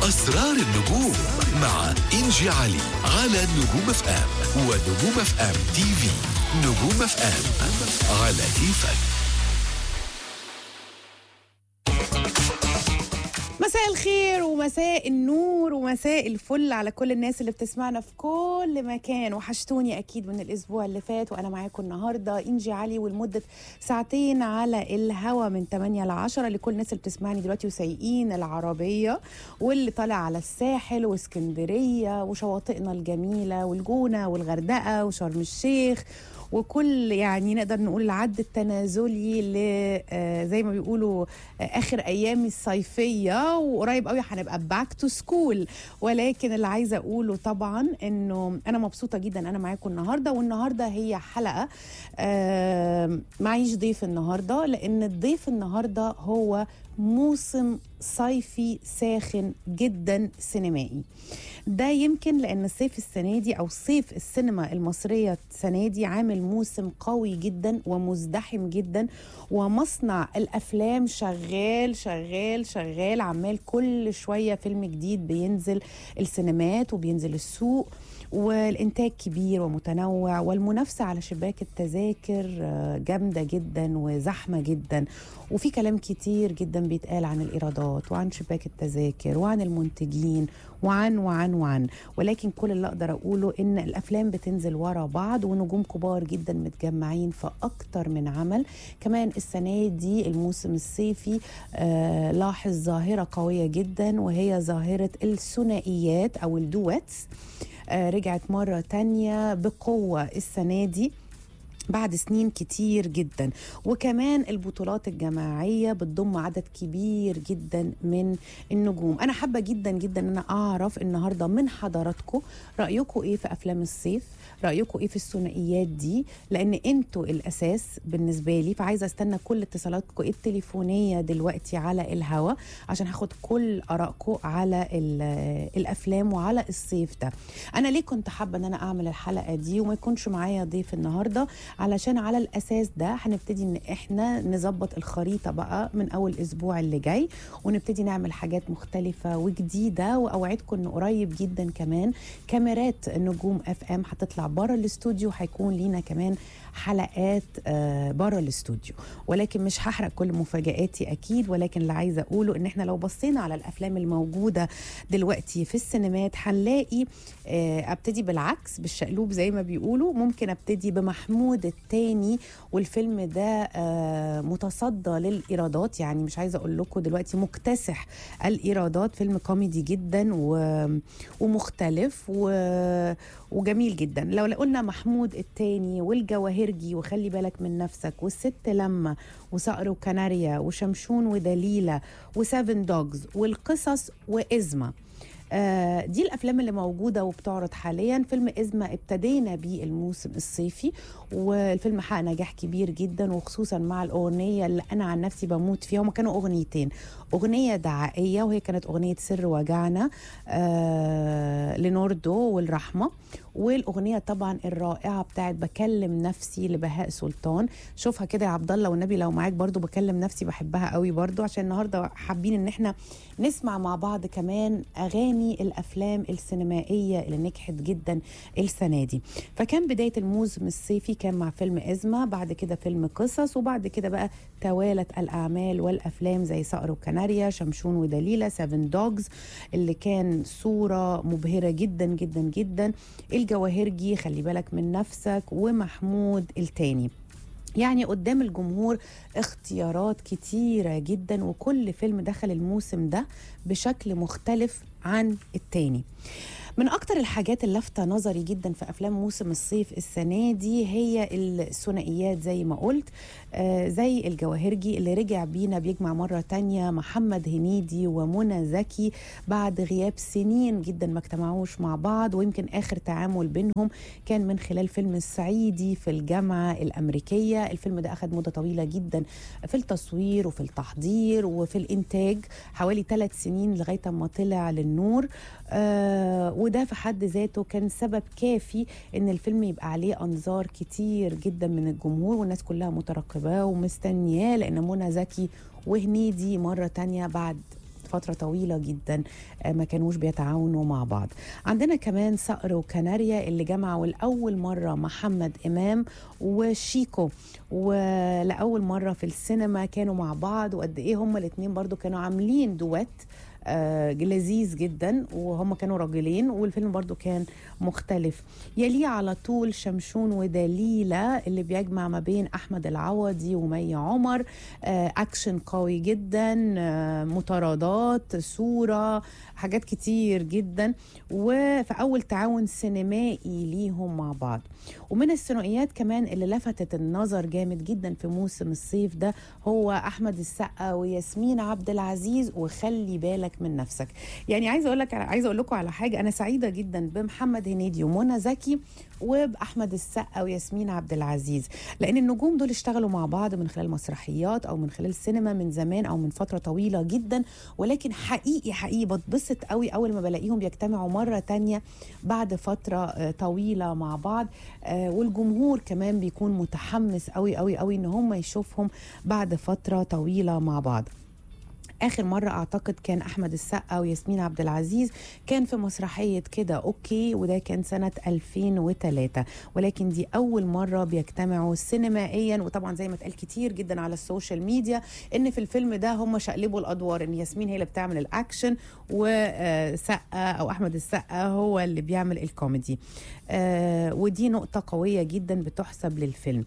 أسرار النجوم مع إنجي علي على نجوم اف ام ونجوم اف ام تي في نجوم اف ام على كيفك مساء الخير ومساء النور ومساء الفل على كل الناس اللي بتسمعنا في كل مكان وحشتوني اكيد من الاسبوع اللي فات وانا معاكم النهارده انجي علي ولمده ساعتين على الهوا من 8 ل 10 لكل الناس اللي بتسمعني دلوقتي وسايقين العربيه واللي طالع على الساحل واسكندريه وشواطئنا الجميله والجونه والغردقه وشرم الشيخ وكل يعني نقدر نقول العد التنازلي ل آه، زي ما بيقولوا آه، اخر ايام الصيفيه وقريب قوي هنبقى باك تو سكول ولكن اللي عايزه اقوله طبعا انه انا مبسوطه جدا انا معاكم النهارده والنهارده هي حلقه آه، معيش ضيف النهارده لان الضيف النهارده هو موسم صيفي ساخن جدا سينمائي ده يمكن لان الصيف السنه دي او صيف السينما المصريه السنه دي عامل موسم قوي جدا ومزدحم جدا ومصنع الافلام شغال شغال شغال عمال كل شويه فيلم جديد بينزل السينمات وبينزل السوق والانتاج كبير ومتنوع والمنافسه على شباك التذاكر آه، جامده جدا وزحمه جدا وفي كلام كتير جدا بيتقال عن الايرادات وعن شباك التذاكر وعن المنتجين وعن وعن وعن ولكن كل اللي اقدر اقوله ان الافلام بتنزل ورا بعض ونجوم كبار جدا متجمعين في اكتر من عمل كمان السنه دي الموسم الصيفي آه لاحظ ظاهره قويه جدا وهي ظاهره الثنائيات او الدويتس آه رجعت مره تانية بقوه السنه دي بعد سنين كتير جدا وكمان البطولات الجماعية بتضم عدد كبير جدا من النجوم أنا حابة جدا جدا أن أنا أعرف النهاردة من حضراتكم رأيكم إيه في أفلام الصيف رأيكم إيه في الثنائيات دي لأن أنتوا الأساس بالنسبة لي فعايزة أستنى كل اتصالاتكم التليفونية دلوقتي على الهوا عشان هاخد كل آرائكم على ال- الأفلام وعلى الصيف ده أنا ليه كنت حابة أن أنا أعمل الحلقة دي وما يكونش معايا ضيف النهاردة علشان على الاساس ده هنبتدي ان احنا نظبط الخريطه بقى من اول اسبوع اللي جاي ونبتدي نعمل حاجات مختلفه وجديده واوعدكم ان قريب جدا كمان كاميرات نجوم اف ام هتطلع بره الاستوديو هيكون لينا كمان حلقات آه، بره الاستوديو ولكن مش هحرق كل مفاجاتي اكيد ولكن اللي عايزه اقوله ان احنا لو بصينا على الافلام الموجوده دلوقتي في السينمات هنلاقي آه، ابتدي بالعكس بالشقلوب زي ما بيقولوا ممكن ابتدي بمحمود التاني والفيلم ده آه، متصدى للايرادات يعني مش عايزه اقول لكم دلوقتي مكتسح الايرادات فيلم كوميدي جدا و- ومختلف و- وجميل جدا لو قلنا محمود التاني والجواهرجي وخلي بالك من نفسك والست لما وصقر وكناريا وشمشون ودليله وسيفن دوجز والقصص وازمه آه، دي الافلام اللي موجوده وبتعرض حاليا فيلم ازمه ابتدينا بيه الموسم الصيفي والفيلم حقق نجاح كبير جدا وخصوصا مع الاغنيه اللي انا عن نفسي بموت فيها هما كانوا اغنيتين اغنيه دعائيه وهي كانت اغنيه سر وجعنا آه لنوردو والرحمه والاغنيه طبعا الرائعه بتاعت بكلم نفسي لبهاء سلطان شوفها كده يا عبد الله والنبي لو معاك برضو بكلم نفسي بحبها قوي برضو عشان النهارده حابين ان احنا نسمع مع بعض كمان اغاني الافلام السينمائيه اللي نجحت جدا السنه دي فكان بدايه الموسم الصيفي كان مع فيلم ازمه بعد كده فيلم قصص وبعد كده بقى توالت الاعمال والافلام زي صقر وكناريا شمشون ودليله سيفن دوجز اللي كان صوره مبهره جدا جدا جدا الجواهرجي خلي بالك من نفسك ومحمود التاني يعني قدام الجمهور اختيارات كتيرة جدا وكل فيلم دخل الموسم ده بشكل مختلف عن التاني من اكتر الحاجات اللي لافته نظري جدا في افلام موسم الصيف السنه دي هي الثنائيات زي ما قلت آه زي الجواهرجي اللي رجع بينا بيجمع مره تانية محمد هنيدي ومنى زكي بعد غياب سنين جدا ما اجتمعوش مع بعض ويمكن اخر تعامل بينهم كان من خلال فيلم الصعيدي في الجامعه الامريكيه الفيلم ده اخذ مده طويله جدا في التصوير وفي التحضير وفي الانتاج حوالي ثلاث سنين لغايه ما طلع للنور آه وده في حد ذاته كان سبب كافي ان الفيلم يبقى عليه انظار كتير جدا من الجمهور والناس كلها مترقباه ومستنياه لان منى زكي وهنيدي مره تانية بعد فتره طويله جدا آه، ما كانوش بيتعاونوا مع بعض عندنا كمان صقر وكناريا اللي جمعوا لاول مره محمد امام وشيكو ولاول مره في السينما كانوا مع بعض وقد ايه هما الاثنين برضو كانوا عاملين دويت آه، لذيذ جدا وهم كانوا راجلين والفيلم برضو كان مختلف يليه على طول شمشون ودليلة اللي بيجمع ما بين أحمد العوضي ومي عمر آه، أكشن قوي جدا آه، مطاردات صورة حاجات كتير جدا وفي أول تعاون سينمائي ليهم مع بعض ومن الثنائيات كمان اللي لفتت النظر جامد جدا في موسم الصيف ده هو أحمد السقا وياسمين عبد العزيز وخلي بالك من نفسك يعني عايزه اقول لك عايزه اقول لكم على حاجه انا سعيده جدا بمحمد هنيدي ومنى زكي وباحمد السقا وياسمين عبد العزيز لان النجوم دول اشتغلوا مع بعض من خلال مسرحيات او من خلال سينما من زمان او من فتره طويله جدا ولكن حقيقي حقيقي بتبسط قوي اول ما بلاقيهم بيجتمعوا مره تانية بعد فتره آه، طويله مع بعض آه، والجمهور كمان بيكون متحمس قوي قوي قوي ان هم يشوفهم بعد فتره طويله مع بعض اخر مره اعتقد كان احمد السقا وياسمين عبد العزيز كان في مسرحيه كده اوكي وده كان سنه 2003 ولكن دي اول مره بيجتمعوا سينمائيا وطبعا زي ما اتقال كتير جدا على السوشيال ميديا ان في الفيلم ده هم شقلبوا الادوار ان ياسمين هي اللي بتعمل الاكشن وسقا او احمد السقا هو اللي بيعمل الكوميدي آه، ودي نقطه قويه جدا بتحسب للفيلم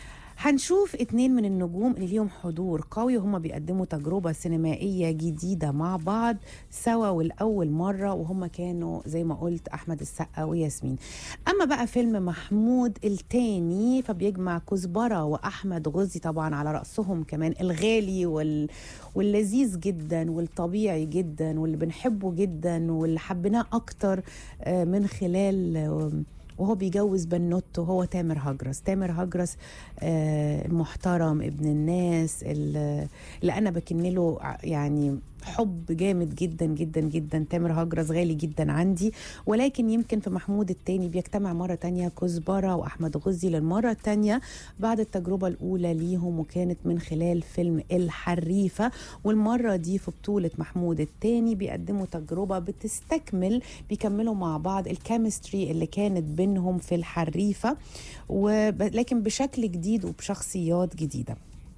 هنشوف اتنين من النجوم اللي ليهم حضور قوي وهم بيقدموا تجربة سينمائية جديدة مع بعض سوا والأول مرة وهم كانوا زي ما قلت أحمد السقا وياسمين أما بقى فيلم محمود التاني فبيجمع كزبرة وأحمد غزي طبعا على رأسهم كمان الغالي وال... واللذيذ جدا والطبيعي جدا واللي بنحبه جدا واللي حبيناه أكتر آه، من خلال آه، وهو بيجوز بنوته هو تامر هجرس تامر هجرس آه، المحترم ابن الناس اللي اللي انا بكن له ع- يعني حب جامد جدا جدا جدا تامر هجرس غالي جدا عندي ولكن يمكن في محمود التاني بيجتمع مرة تانية كزبرة وأحمد غزي للمرة التانية بعد التجربة الأولى ليهم وكانت من خلال فيلم الحريفة والمرة دي في بطولة محمود التاني بيقدموا تجربة بتستكمل بيكملوا مع بعض الكيمستري اللي كانت بينهم في الحريفة وب... لكن بشكل جديد وبشخصيات جديدة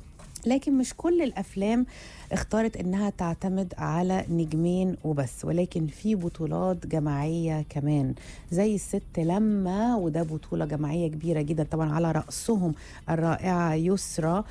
لكن مش كل الافلام اختارت انها تعتمد على نجمين وبس ولكن في بطولات جماعيه كمان زي الست لما وده بطوله جماعيه كبيره جدا طبعا على راسهم الرائعه يسرى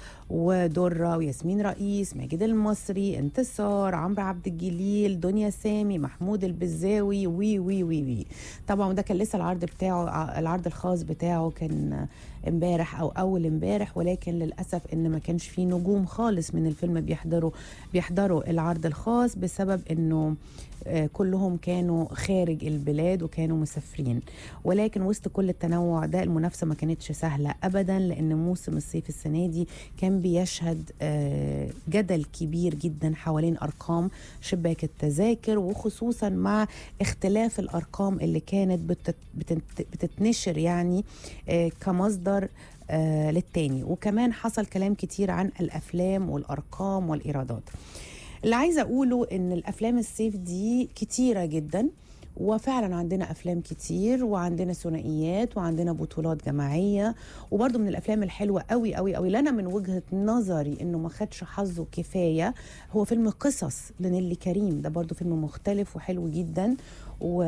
ودره وياسمين رئيس ماجد المصري انتصار عمرو عبد الجليل دنيا سامي محمود البزاوي وي وي وي وي طبعا ده كان لسه العرض بتاعه العرض الخاص بتاعه كان امبارح او اول امبارح ولكن للاسف ان ما كانش فيه نجوم خالص من الفيلم بيحضروا بيحضروا العرض الخاص بسبب انه آه، كلهم كانوا خارج البلاد وكانوا مسافرين ولكن وسط كل التنوع ده المنافسه ما كانتش سهله ابدا لان موسم الصيف السنه دي كان بيشهد آه، جدل كبير جدا حوالين ارقام شباك التذاكر وخصوصا مع اختلاف الارقام اللي كانت بتت- بتنت- بتتنشر يعني آه، كمصدر آه، للتاني وكمان حصل كلام كتير عن الافلام والارقام والايرادات اللي عايزه اقوله ان الافلام الصيف دي كتيره جدا وفعلا عندنا افلام كتير وعندنا ثنائيات وعندنا بطولات جماعيه وبرضه من الافلام الحلوه قوي قوي قوي لنا من وجهه نظري انه ما خدش حظه كفايه هو فيلم قصص لنيلي كريم ده برضه فيلم مختلف وحلو جدا و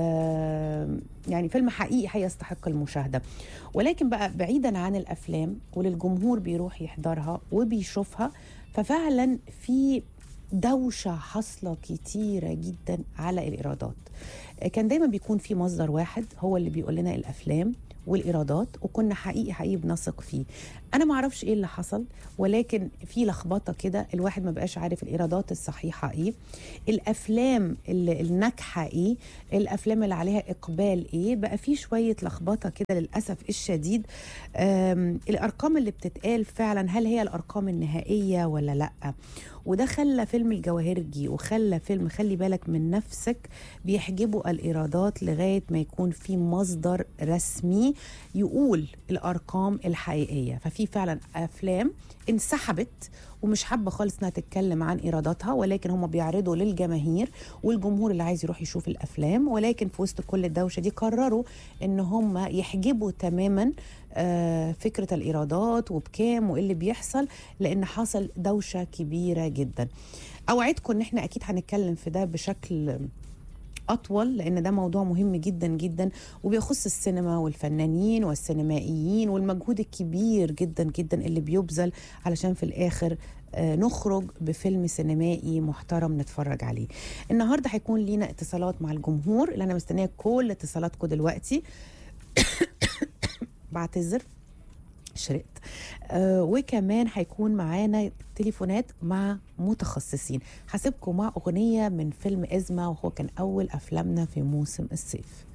يعني فيلم حقيقي هيستحق المشاهده ولكن بقى بعيدا عن الافلام وللجمهور بيروح يحضرها وبيشوفها ففعلا في دوشة حاصلة كتيرة جدا على الإيرادات كان دايما بيكون في مصدر واحد هو اللي بيقول لنا الأفلام والإيرادات وكنا حقيقي حقيقي بنثق فيه أنا ما أعرفش إيه اللي حصل ولكن في لخبطة كده الواحد ما بقاش عارف الإيرادات الصحيحة إيه الأفلام اللي الناجحة إيه الأفلام اللي عليها إقبال إيه بقى في شوية لخبطة كده للأسف الشديد أم، الأرقام اللي بتتقال فعلا هل هي الأرقام النهائية ولا لأ وده خلى فيلم الجواهرجي وخلى فيلم خلي بالك من نفسك بيحجبوا الإيرادات لغاية ما يكون في مصدر رسمي يقول الأرقام الحقيقية ففي فعلا أفلام انسحبت ومش حابه خالص انها تتكلم عن ايراداتها ولكن هم بيعرضوا للجماهير والجمهور اللي عايز يروح يشوف الافلام ولكن في وسط كل الدوشه دي قرروا ان هم يحجبوا تماما آه، فكره الايرادات وبكام وايه اللي بيحصل لان حصل دوشه كبيره جدا اوعدكم ان احنا اكيد هنتكلم في ده بشكل اطول لان ده موضوع مهم جدا جدا وبيخص السينما والفنانين والسينمائيين والمجهود الكبير جدا جدا اللي بيبذل علشان في الاخر آه، نخرج بفيلم سينمائي محترم نتفرج عليه النهارده هيكون لينا اتصالات مع الجمهور اللي انا مستنيه كل اتصالاتكم دلوقتي بعتذر شرقت آه وكمان هيكون معانا تليفونات مع متخصصين هسيبكم مع أغنية من فيلم إزمة وهو كان أول أفلامنا في موسم الصيف